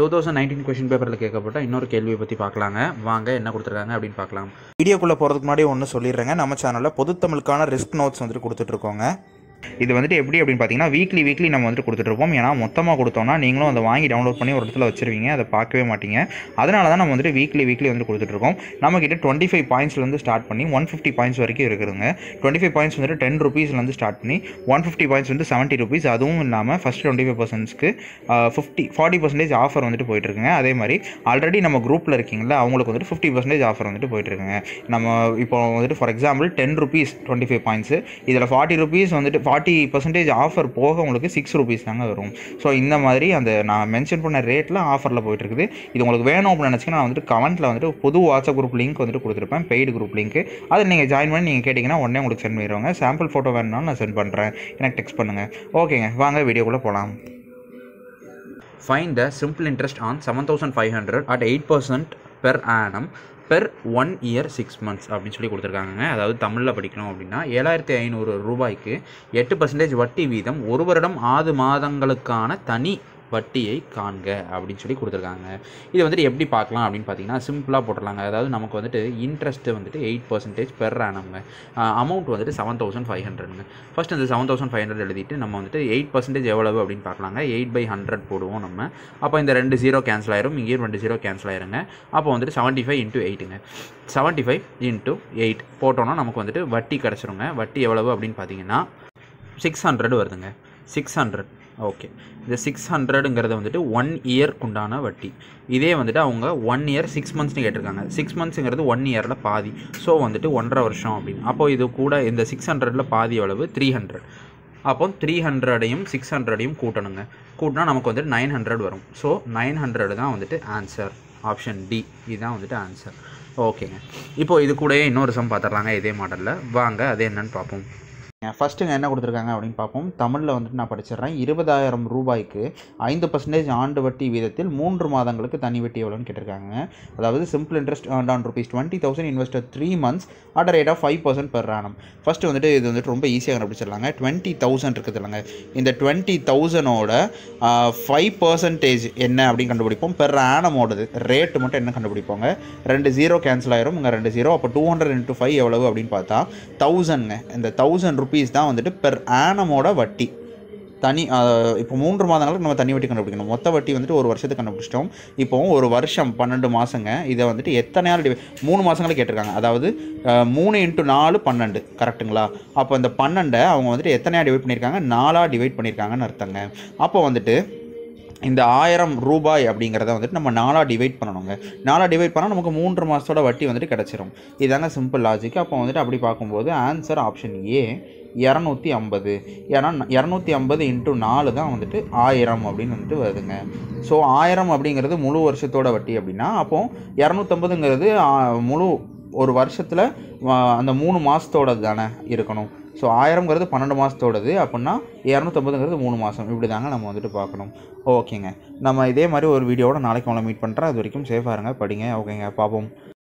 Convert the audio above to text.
two thousand nineteen question பேப்பரில் கேட்கப்பட்ட இன்னொரு கேள்வியை பற்றி பார்க்கலாங்க வாங்க என்ன கொடுத்துருக்காங்க அப்படின்னு பார்க்கலாம் வீடியோக்குள்ளே போகிறதுக்கு முன்னாடி ஒன்று சொல்லிடுறேங்க நம்ம சேனலில் பொதுத்தமிழுக்கான ரிஸ்க் நோட்ஸ் வந்துட்டு கொடுத்துட்ருக்கோங்க இது வந்துட்டு எப்படி அப்படின்னு பார்த்தீங்கன்னா வீக்லி வீக்லி நம்ம வந்துட்டு கொடுத்துட்ருப்போம் ஏன்னா மொத்தமாக கொடுத்தோம்னா நீங்களும் அதை வாங்கி டவுன்லோட் பண்ணி ஒரு இடத்துல வச்சிருவீங்க அதை பார்க்கவே மாட்டீங்க அதனால தான் நம்ம வந்துட்டு வீக்லி வீக்லி வந்து கொடுத்துட்ருக்கோம் நம்மக்கிட்ட டுவெண்ட்டி ஃபைவ் பாயிண்ட்ஸ்லேருந்து ஸ்டார்ட் பண்ணி ஒன் ஃபிஃப்டி பாயிண்ட்ஸ் வரைக்கும் இருக்குதுங்க டுவெண்ட்டி ஃபைவ் பாயிண்ட்ஸ் வந்துட்டு டென் ருபீஸ்லேருந்து ஸ்டார்ட் பண்ணி ஒன் ஃபிஃப்டி பாயிண்ட்ஸ் வந்து செவன்ட்டி ருபீஸ் அதுவும் இல்லாமல் ஃபஸ்ட் டுவெண்ட்டி ஃபைவ் பர்சன்ட்ஸ்க்கு ஃபிஃப்டி ஃபார்ட்டி பர்சன்டேஜ் ஆஃபர் வந்துட்டு போயிட்டுருக்குங்க அதே மாதிரி ஆல்ரெடி நம்ம குரூப்பில் இருக்கீங்களா அவங்களுக்கு வந்துட்டு ஃபிஃப்டி பர்சன்டேஜ் ஆஃபர் வந்துட்டு போயிட்டுருக்குங்க நம்ம இப்போ வந்துட்டு for example ten rupees twenty five points இதில் ஃபார்ட்டி ருபீஸ் வந்துட்டு ஃபார்ட்டி பர்சன்டேஜ் ஆஃபர் போக உங்களுக்கு சிக்ஸ் ருபீஸ் தாங்க வரும் ஸோ இந்த மாதிரி அந்த நான் மென்ஷன் பண்ண ரேட்டில் ஆஃபரில் போயிட்டுருக்குது இது உங்களுக்கு வேணும் அப்படின்னு நினச்சிங்கன்னா நான் வந்துட்டு கமெண்ட்டில் வந்துட்டு புது வாட்ஸ்அப் குரூப் லிங்க் வந்துட்டு கொடுத்துருப்பேன் பெய்டு குரூப் லிங்க் அதில் நீங்கள் ஜாயின் பண்ணி நீங்கள் கேட்டிங்கன்னா உடனே உங்களுக்கு சென்ட் பண்ணிடுவாங்க சாம்பிள் ஃபோட்டோ வேணும்னாலும் நான் சென்ட் பண்ணுறேன் எனக்கு டெக்ஸ்ட் பண்ணுங்கள் ஓகேங்க வாங்க வீடியோக்குள்ளே போகலாம் fine the simple interest on seven thousand five hundred at eight percent per annum per one year six months அப்படின்னு சொல்லி கொடுத்துருக்காங்க அதாவது தமிழில் படிக்கணும் அப்படின்னா ஏழாயிரத்தி ஐநூறு ரூபாய்க்கு எட்டு பர்சன்டேஜ் வட்டி வீதம் ஒரு வருடம் ஆறு மாதங்களுக்கான தனி வட்டியை காண்க அப்படின்னு சொல்லி கொடுத்துருக்காங்க இது வந்துட்டு எப்படி பார்க்கலாம் அப்படின்னு பார்த்தீங்கன்னா சிம்பிளாக போட்டுடலாங்க அதாவது நமக்கு வந்துட்டு இன்ட்ரெஸ்ட்டு வந்துட்டு எயிட் பர்சன்டேஜ் பெர் ஆனம்ங்க அமௌண்ட் வந்துட்டு செவன் தௌசண்ட் ஃபைவ் ஹண்ட்ரட்ங்க ஃபஸ்ட் இந்த செவன் தௌசண்ட் ஃபைவ் ஹண்ட்ரட் எழுதிட்டு நம்ம வந்துட்டு எயிட் பர்சன்டேஜ் எவ்வளவு அப்படின்னு பார்க்கலாங்க எயிட் பை ஹண்ட்ரட் போடுவோம் நம்ம அப்போ இந்த ரெண்டு ஜீரோ கேன்சல் ஆயிரும் இங்கேயும் ரெண்டு ஜீரோ கேன்சல் ஆயிருங்க அப்போ வந்துட்டு செவன்ட்டி ஃபைவ் இன்ட்டு எயிட்டுங்க செவன்ட்டி ஃபைவ் இன்ட்டு எயிட் போட்டோன்னா நமக்கு வந்துட்டு வட்டி கிடச்சிருங்க வட்டி எவ்வளவு அப்படின்னு பார்த்தீங்கன்னா சிக்ஸ் ஹண்ட்ரட் வருதுங்க சிக்ஸ் ஹண்ட்ரட் ஓகே இந்த சிக்ஸ் ஹண்ட்ரடுங்கிறது வந்துட்டு ஒன் இயர்க்கு உண்டான வட்டி இதே வந்துட்டு அவங்க ஒன் இயர் சிக்ஸ் மந்த்ஸ்னு கேட்டிருக்காங்க சிக்ஸ் மந்த்ஸுங்கிறது ஒன் இயரில் பாதி ஸோ வந்துட்டு ஒன்றரை வருஷம் அப்படின்னு அப்போ இது கூட இந்த சிக்ஸ் ஹண்ட்ரடில் பாதி எவ்வளவு த்ரீ ஹண்ட்ரட் அப்போ த்ரீ ஹண்ட்ரடையும் சிக்ஸ் ஹண்ட்ரடையும் கூட்டணுங்க கூட்டினா நமக்கு வந்துட்டு நைன் ஹண்ட்ரட் வரும் ஸோ நைன் ஹண்ட்ரட் தான் வந்துட்டு ஆன்சர் ஆப்ஷன் டி இதுதான் வந்துட்டு ஆன்சர் ஓகேங்க இப்போது இது கூடயே இன்னொரு சம் பார்த்துடலாங்க இதே மாடலில் வாங்க அது என்னன்னு பார்ப்போம் ஃபஸ்ட்டுங்க என்ன கொடுத்துருக்காங்க அப்படின்னு பார்ப்போம் தமிழில் வந்துட்டு நான் படிச்சிடுறேன் இருபதாயிரம் ரூபாய்க்கு ஐந்து பர்சன்டேஜ் ஆண்டு வட்டி வீதத்தில் மூன்று மாதங்களுக்கு தனி வட்டி எவ்வளோன்னு கேட்டிருக்காங்க அதாவது simple interest earn on rupees twenty thousand investor three months at rate of five percent per annum first வந்துட்டு இது வந்துட்டு ரொம்ப ஈஸியாக கண்டுபிடிச்சிடலாங்க டுவெண்ட்டி தௌசண்ட் இருக்குது இல்லைங்க இந்த டுவெண்ட்டி தௌசண்டோட ஃபைவ் பர்சன்டேஜ் என்ன அப்படின்னு கண்டுபிடிப்போம் பெர் ஆனமோடது ரேட்டு மட்டும் என்ன கண்டுபிடிப்போங்க ரெண்டு ஜீரோ கேன்சல் ஆயிரும் இங்கே ரெண்டு ஜீரோ அப்போ டூ ஹண்ட்ரட் இன்ட்டு ஃபைவ் எவ்வளவு அப்படின்னு பார்த்தா தௌசண்ட்ங்க இந்த தௌசண்ட் ருபீஸ் தான் வந்துட்டு பெர் ஆனமோட வட்டி தனி அஹ், இப்போ மூன்று மாதங்களுக்கு நம்ம தனி வட்டி கண்டுபிடிக்கணும் மொத்த வட்டி வந்துட்டு ஒரு வருஷத்துக்கு கண்டுபிடிச்சிட்டோம் இப்போ ஒரு வருஷம் பன்னெண்டு மாதங்க இதை வந்துட்டு எத்தனை நாள் டிவை மூணு மாதங்களுக்கு கேட்டிருக்காங்க அதாவது அஹ், மூணு இன்ட்டு நாலு பன்னெண்டு கரெக்ட்டுங்களா அப்போ இந்த பன்னெண்டை அவங்க வந்துட்டு எத்தனையாக டிவைட் பண்ணியிருக்காங்க நாலாக டிவைட் பண்ணியிருக்காங்கன்னு அர்த்தங்க அப்போ வந்துட்டு இந்த ஆயிரம் ரூபாய் அப்படிங்கிறத வந்துட்டு நம்ம நாலாக டிவைட் பண்ணணுங்க நாலாக டிவைட் பண்ணால் நமக்கு மூன்று மாதத்தோட வட்டி வந்துட்டு கிடச்சிரும் இதாங்க சிம்பிள் லாஜிக் அப்போ வந்துட்டு அப்படி பார்க்கும்போது ஆன்சர் ஆப்ஷன் ஏ இரநூத்தி ஐம்பது ஏன்னா இரநூத்தி ஐம்பது இன்ட்டு நாலு தான் வந்துட்டு ஆயிரம் அப்படின்னு வந்துட்டு வருதுங்க ஸோ ஆயிரம் அப்படிங்கிறது முழு வருஷத்தோட வட்டி அப்படின்னா அப்போ இரநூத்தம்பதுங்கிறது முழு ஒரு வருஷத்தில் அந்த மூணு மாதத்தோடது தானே இருக்கணும் ஸோ ஆயிரங்கிறது பன்னெண்டு மாதத்தோடது அப்படின்னா இரநூத்தம்பதுங்கிறது மூணு மாதம் இப்படி தாங்க நம்ம வந்துட்டு பார்க்கணும் ஓகேங்க நம்ம இதே மாதிரி ஒரு வீடியோவோட நாளைக்கு உங்களை மீட் பண்ணுறேன் அது வரைக்கும் சேஃபாக இருங்க படிங்க ஓகேங்க பார்ப்போம்